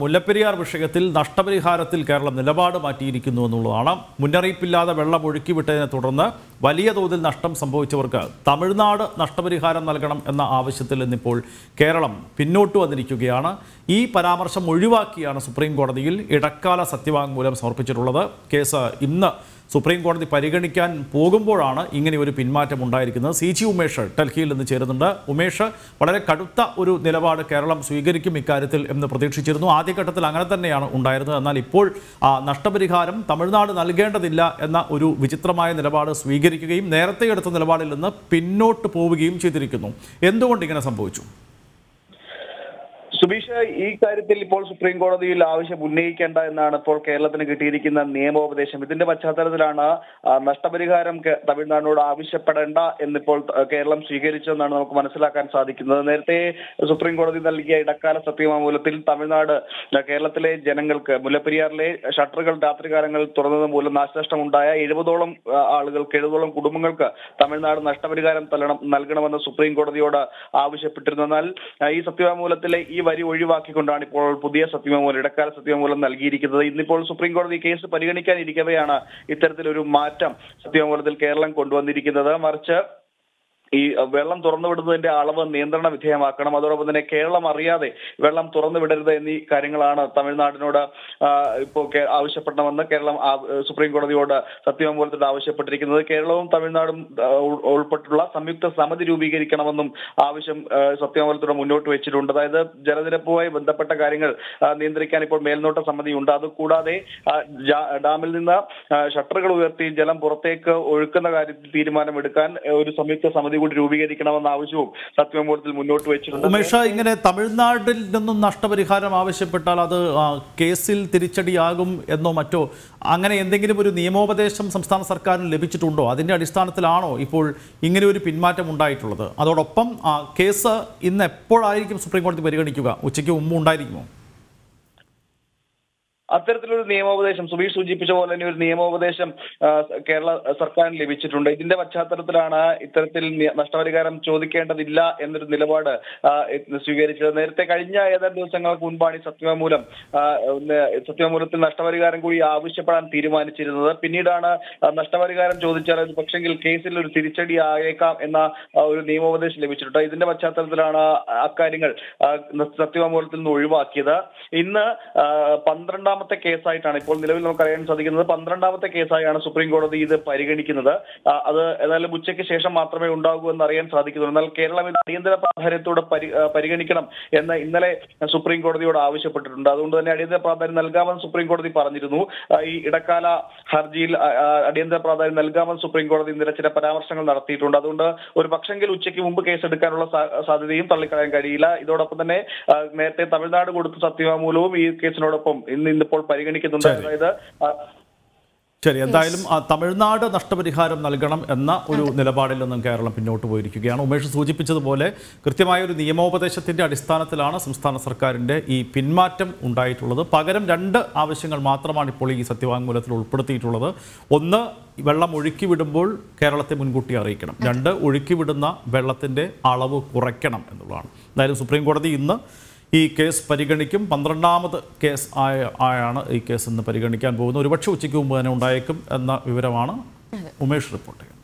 മുല്ലപ്പെരിയാർ വിഷയത്തിൽ നഷ്ടപരിഹാരത്തിൽ കേരളം നിലപാട് മാറ്റിയിരിക്കുന്നു എന്നുള്ളതാണ് മുന്നറിയിപ്പില്ലാതെ വെള്ളം ഒഴുക്കിവിട്ടതിനെ തുടർന്ന് വലിയ തോതിൽ നഷ്ടം സംഭവിച്ചവർക്ക് തമിഴ്നാട് നഷ്ടപരിഹാരം നൽകണം എന്ന ആവശ്യത്തിൽ ഇന്നിപ്പോൾ കേരളം പിന്നോട്ട് വന്നിരിക്കുകയാണ് ഈ പരാമർശം ഒഴിവാക്കിയാണ് സുപ്രീം കോടതിയിൽ ഇടക്കാല സത്യവാങ്മൂലം സമർപ്പിച്ചിട്ടുള്ളത് കേസ് ഇന്ന് സുപ്രീം കോടതി പരിഗണിക്കാൻ പോകുമ്പോഴാണ് ഇങ്ങനെ ഒരു പിന്മാറ്റം ഉണ്ടായിരിക്കുന്നത് സി ജി ഉമേഷ് ഡൽഹിയിൽ നിന്ന് ചേരുന്നുണ്ട് ഉമേഷ് വളരെ കടുത്ത ഒരു നിലപാട് കേരളം സ്വീകരിക്കും ഇക്കാര്യത്തിൽ എന്ന് പ്രതീക്ഷിച്ചിരുന്നു ആദ്യഘട്ടത്തിൽ അങ്ങനെ തന്നെയാണ് ഉണ്ടായിരുന്നത് എന്നാൽ ഇപ്പോൾ ആ, നഷ്ടപരിഹാരം തമിഴ്നാട് നൽകേണ്ടതില്ല എന്ന ഒരു വിചിത്രമായ നിലപാട് സ്വീകരിക്കുകയും നേരത്തെ എടുത്ത നിലപാടിൽ നിന്ന് പിന്നോട്ട് പോവുകയും ചെയ്തിരിക്കുന്നു എന്തുകൊണ്ട് ഇങ്ങനെ സംഭവിച്ചു സുബീഷ് ഈ കാര്യത്തിൽ ഇപ്പോൾ സുപ്രീം കോടതിയിൽ ആവശ്യം ഉന്നയിക്കേണ്ട എന്നാണ് ഇപ്പോൾ കേരളത്തിന് കിട്ടിയിരിക്കുന്ന നിയമോപദേശം ഇതിന്റെ പശ്ചാത്തലത്തിലാണ് ആ, നഷ്ടപരിഹാരം കേ- തമിഴ്നാടിനോട് ആവശ്യപ്പെടേണ്ട എന്നിപ്പോൾ ത- കേരളം സ്വീകരിച്ചതെന്നാണ് നമുക്ക് മനസ്സിലാക്കാൻ സാധിക്കുന്നത് നേരത്തെ സുപ്രീം കോടതി നൽകിയ ഇടക്കാല സത്യവാങ്മൂലത്തിൽ തമിഴ്നാട് ആ, കേരളത്തിലെ ജനങ്ങൾക്ക് മുല്ലപ്പെരിയാറിലെ ഷട്ടറുകൾ രാത്രികാലങ്ങളിൽ തുറന്നത് മൂലം നാശനഷ്ടം ഉണ്ടായ എഴുപതോളം ആ, ആളുകൾക്ക് എഴുപതോളം കുടുംബങ്ങൾക്ക് തമിഴ്നാട് നഷ്ടപരിഹാരം തല്ലണം നൽകണമെന്ന് സുപ്രീം കോടതിയോട് ആവശ്യപ്പെട്ടിരുന്നു എന്നാൽ ആ, ഈ സത്യവാങ്മൂലത്തിലെ ഈ വരി ഒഴിവാക്കിക്കൊണ്ടാണ് ഇപ്പോൾ പുതിയ സത്യവാങ്മൂലം ഇടക്കാല സത്യവാങ്മൂലം നൽകിയിരിക്കുന്നത് ഇന്നിപ്പോൾ സുപ്രീം കോടതി കേസ് പരിഗണിക്കാനിരിക്കവെയാണ് ഇത്തരത്തിലൊരു മാറ്റം സത്യവാങ്മൂലത്തിൽ കേരളം കൊണ്ടുവന്നിരിക്കുന്നത് മറിച്ച് ഈ വെള്ളം തുറന്നു വിടുന്നതിന്റെ അളവ് നിയന്ത്രണ വിധേയമാക്കണം അതോടൊപ്പം തന്നെ കേരളം അറിയാതെ വെള്ളം തുറന്നു വിടരുത് എന്നീ കാര്യങ്ങളാണ് തമിഴ്നാടിനോട് ആ, ഇപ്പോൾ കേ- ആവശ്യപ്പെടണമെന്ന് കേരളം ആ- സുപ്രീം കോടതിയോട് സത്യവാങ്മൂലത്തോട് ആവശ്യപ്പെട്ടിരിക്കുന്നത് കേരളവും തമിഴ്നാടും ആ, ഉൾ- ഉൾപ്പെട്ടുള്ള സംയുക്ത സമിതി രൂപീകരിക്കണമെന്നും ആവശ്യം ആ, സത്യവാങ്മൂലത്തോട് മുന്നോട്ട് വെച്ചിട്ടുണ്ട് അതായത് ജലനിരപ്പുമായി ബന്ധപ്പെട്ട കാര്യങ്ങൾ ആ, നിയന്ത്രിക്കാൻ ഇപ്പോൾ മേൽനോട്ട സമിതിയുണ്ട് അതുകൂടാതെ ആ, ജാ- ഡാമിൽ നിന്ന് ആ, ഷട്ടറുകൾ ഉയർത്തി ജലം പുറത്തേക്ക് ഒഴുക്കുന്ന കാര്യത്തിൽ തീരുമാനമെടുക്കാൻ ആ, ഒരു സംയുക്ത സമിതി കൂടി രൂപീകരിക്കണമെന്ന ആവശ്യവും സത്യവാങ്മൂലത്തിൽ മുന്നോട്ട് വെച്ചിട്ടുണ്ട് ഉമേഷ് ഇങ്ങനെ തമിഴ്നാട്ടിൽ നിന്നും നഷ്ടപരിഹാരം ആവശ്യപ്പെട്ടാൽ അത് ആ, കേസിൽ തിരിച്ചടിയാകും എന്നോ മറ്റോ അങ്ങനെ എന്തെങ്കിലും ഒരു നിയമോപദേശം സംസ്ഥാന സർക്കാരിന് ലഭിച്ചിട്ടുണ്ടോ അതിന്റെ അടിസ്ഥാനത്തിലാണോ ഇപ്പോൾ ഇങ്ങനെ ഒരു പിന്മാറ്റം ഉണ്ടായിട്ടുള്ളത് അതോടൊപ്പം ആ, കേസ് ഇന്ന് എപ്പോഴായിരിക്കും സുപ്രീം കോടതി പരിഗണിക്കുക ഉച്ചയ്ക്ക് മുമ്പ് ഉണ്ടായിരിക്കുമോ അത്തരത്തിലൊരു നിയമോപദേശം സുബീഷ് സൂചിപ്പിച്ച പോലെ തന്നെ ഒരു നിയമോപദേശം ആ, കേരള സർക്കാരിന് ലഭിച്ചിട്ടുണ്ട് ഇതിന്റെ പശ്ചാത്തലത്തിലാണ് ഇത്തരത്തിൽ നി- നഷ്ടപരിഹാരം ചോദിക്കേണ്ടതില്ല എന്നൊരു നിലപാട് ആ, സ്വീകരിച്ചത് നേരത്തെ കഴിഞ്ഞ ഏതാനും ദിവസങ്ങൾക്ക് മുൻപാണ് ഈ സത്യവാങ്മൂലം ആ, ഒന്ന് സത്യവാങ്മൂലത്തിൽ നഷ്ടപരിഹാരം കൂടി ആവശ്യപ്പെടാൻ തീരുമാനിച്ചിരുന്നത് പിന്നീടാണ് ആ, നഷ്ടപരിഹാരം ചോദിച്ചാൽ അത് പക്ഷെങ്കിൽ കേസിൽ ഒരു തിരിച്ചടി ആയേക്കാം എന്ന ആ, ഒരു നിയമോപദേശം ലഭിച്ചിട്ടുണ്ട് ഇതിന്റെ പശ്ചാത്തലത്തിലാണ് അക്കാര്യങ്ങൾ ആ, സത്യവാങ്മൂലത്തിൽ നിന്ന് ഒഴിവാക്കിയത് ഇന്ന് ആ, പന്ത്രണ്ടാമത്തെ കേസായിട്ടാണ് ഇപ്പോൾ നിലവിൽ നമുക്ക് അറിയാൻ സാധിക്കുന്നത് പന്ത്രണ്ടാമത്തെ കേസായാണ് സുപ്രീം കോടതി ഇത് പരിഗണിക്കുന്നത് ആ, അത് ഏതായാലും ഉച്ചയ്ക്ക് ശേഷം മാത്രമേ ഉണ്ടാകൂ എന്ന് അറിയാൻ സാധിക്കുന്നുള്ളൂ എന്നാൽ കേരളം ഇത് അടിയന്തര പ്രാധാന്യത്തോടെ പരി- ആ, പരിഗണിക്കണം എന്ന് ഇന്നലെ സുപ്രീം കോടതിയോട് ആവശ്യപ്പെട്ടിട്ടുണ്ട് അതുകൊണ്ട് തന്നെ അടിയന്തര പ്രാധാന്യം നൽകാമെന്ന് സുപ്രീം കോടതി പറഞ്ഞിരുന്നു ആ, ഈ ഇടക്കാല ഹർജിയിൽ ആ, ആ, അടിയന്തര പ്രാധാന്യം നൽകാമെന്ന് സുപ്രീം കോടതി ഇന്നലെ ചില പരാമർശങ്ങൾ നടത്തിയിട്ടുണ്ട് അതുകൊണ്ട് ഒരു പക്ഷെങ്കിൽ ഉച്ചയ്ക്ക് മുമ്പ് കേസെടുക്കാനുള്ള സാ- സാധ്യതയും തള്ളിക്കളയാൻ കഴിയില്ല ഇതോടൊപ്പം തന്നെ ആ, നേരത്തെ തമിഴ്നാട് കൊടുത്ത സത്യവാങ്മൂലവും ഈ കേസിനോടൊപ്പം ഇന്ന് ഇന്നിപ്പോൾ പരിഗണിക്കുന്നുണ്ട് അതായത് ആ, ശരി എന്തായാലും ആ, തമിഴ്നാട് നഷ്ടപരിഹാരം നൽകണം എന്ന ഒരു നിലപാടിൽ നിന്നും കേരളം പിന്നോട്ട് പോയിരിക്കുകയാണ് ഉമേഷ് സൂചിപ്പിച്ചതുപോലെ കൃത്യമായ ഒരു നിയമോപദേശത്തിന്റെ അടിസ്ഥാനത്തിലാണ് സംസ്ഥാന സർക്കാരിന്റെ ഈ പിന്മാറ്റം ഉണ്ടായിട്ടുള്ളത് പകരം രണ്ട് ആവശ്യങ്ങൾ മാത്രമാണ് ഇപ്പോൾ ഈ സത്യവാങ്മൂലത്തിൽ ഉൾപ്പെടുത്തിയിട്ടുള്ളത് ഒന്ന് വെള്ളം ഒഴുക്കി വിടുമ്പോൾ കേരളത്തെ മുൻകൂട്ടി അറിയിക്കണം രണ്ട് ഒഴുക്കി വിടുന്ന വെള്ളത്തിന്റെ അളവ് കുറയ്ക്കണം എന്നുള്ളതാണ് എന്തായാലും സുപ്രീം കോടതി ഇന്ന് ഈ കേസ് പരിഗണിക്കും പന്ത്രണ്ടാമത് കേസ് ആയ ആയാണ് ഈ കേസ് ഇന്ന് പരിഗണിക്കാൻ പോകുന്നത് ഒരുപക്ഷെ ഉച്ചയ്ക്ക് മുമ്പ് തന്നെ ഉണ്ടായേക്കും എന്ന വിവരമാണ് ഉമേഷ് റിപ്പോർട്ട് ചെയ്യുന്നത്